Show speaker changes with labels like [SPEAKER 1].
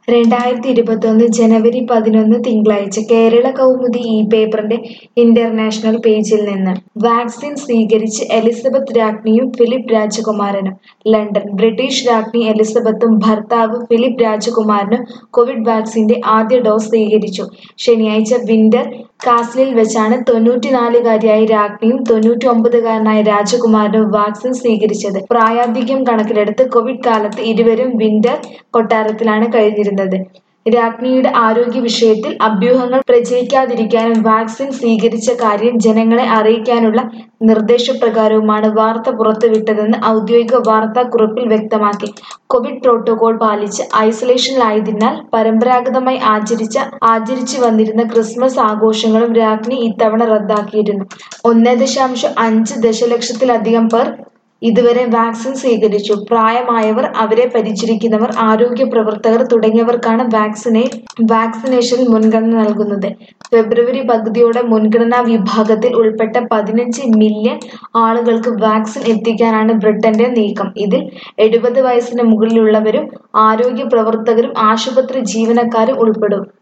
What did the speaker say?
[SPEAKER 1] രണ്ടായിരത്തി ഇരുപത്തൊന്ന് ജനുവരി പതിനൊന്ന് തിങ്കളാഴ്ച കേരള കൗമുദി ഈ പേപ്പറിന്റെ ഇന്റർനാഷണൽ പേജിൽ നിന്ന് വാക്സിൻ സ്വീകരിച്ച് എലിസബത്ത് രാജ്ഞിയും ഫിലിപ്പ് രാജകുമാരനും ലണ്ടൻ ബ്രിട്ടീഷ് രാജ്ഞി എലിസബത്തും ഭർത്താവ് ഫിലിപ്പ് രാജകുമാരനും കോവിഡ് വാക്സിന്റെ ആദ്യ ഡോസ് സ്വീകരിച്ചു ശനിയാഴ്ച വിന്റർ കാസിലിൽ വെച്ചാണ് തൊണ്ണൂറ്റിനാലുകാരിയായ രാജ്ഞിയും തൊണ്ണൂറ്റി ഒമ്പതുകാരനായ രാജകുമാരനും വാക്സിൻ സ്വീകരിച്ചത് പ്രായാധിക്യം കണക്കിലെടുത്ത് കോവിഡ് കാലത്ത് ഇരുവരും വിന്റർ കൊട്ടാരത്തിലാണ് കഴിഞ്ഞിരുന്നത് രാജ്ഞിയുടെ ആരോഗ്യ വിഷയത്തിൽ അഭ്യൂഹങ്ങൾ പ്രചരിക്കാതിരിക്കാനും വാക്സിൻ സ്വീകരിച്ച കാര്യം ജനങ്ങളെ അറിയിക്കാനുള്ള നിർദ്ദേശപ്രകാരവുമാണ് വാർത്ത പുറത്തുവിട്ടതെന്ന് ഔദ്യോഗിക വാർത്താക്കുറിപ്പിൽ വ്യക്തമാക്കി കോവിഡ് പ്രോട്ടോകോൾ പാലിച്ച് ഐസൊലേഷനിലായതിനാൽ പരമ്പരാഗതമായി ആചരിച്ച ആചരിച്ചു വന്നിരുന്ന ക്രിസ്മസ് ആഘോഷങ്ങളും രാജ്ഞി ഇത്തവണ റദ്ദാക്കിയിരുന്നു ഒന്നേ ദശാംശം അഞ്ച് ദശലക്ഷത്തിലധികം പേർ ഇതുവരെ വാക്സിൻ സ്വീകരിച്ചു പ്രായമായവർ അവരെ പരിചരിക്കുന്നവർ ആരോഗ്യ പ്രവർത്തകർ തുടങ്ങിയവർക്കാണ് വാക്സിനെ വാക്സിനേഷനിൽ മുൻഗണന നൽകുന്നത് ഫെബ്രുവരി പകുതിയോടെ മുൻഗണനാ വിഭാഗത്തിൽ ഉൾപ്പെട്ട പതിനഞ്ച് മില്യൺ ആളുകൾക്ക് വാക്സിൻ എത്തിക്കാനാണ് ബ്രിട്ടന്റെ നീക്കം ഇതിൽ എഴുപത് വയസ്സിന് മുകളിലുള്ളവരും ആരോഗ്യ പ്രവർത്തകരും ആശുപത്രി ജീവനക്കാരും ഉൾപ്പെടും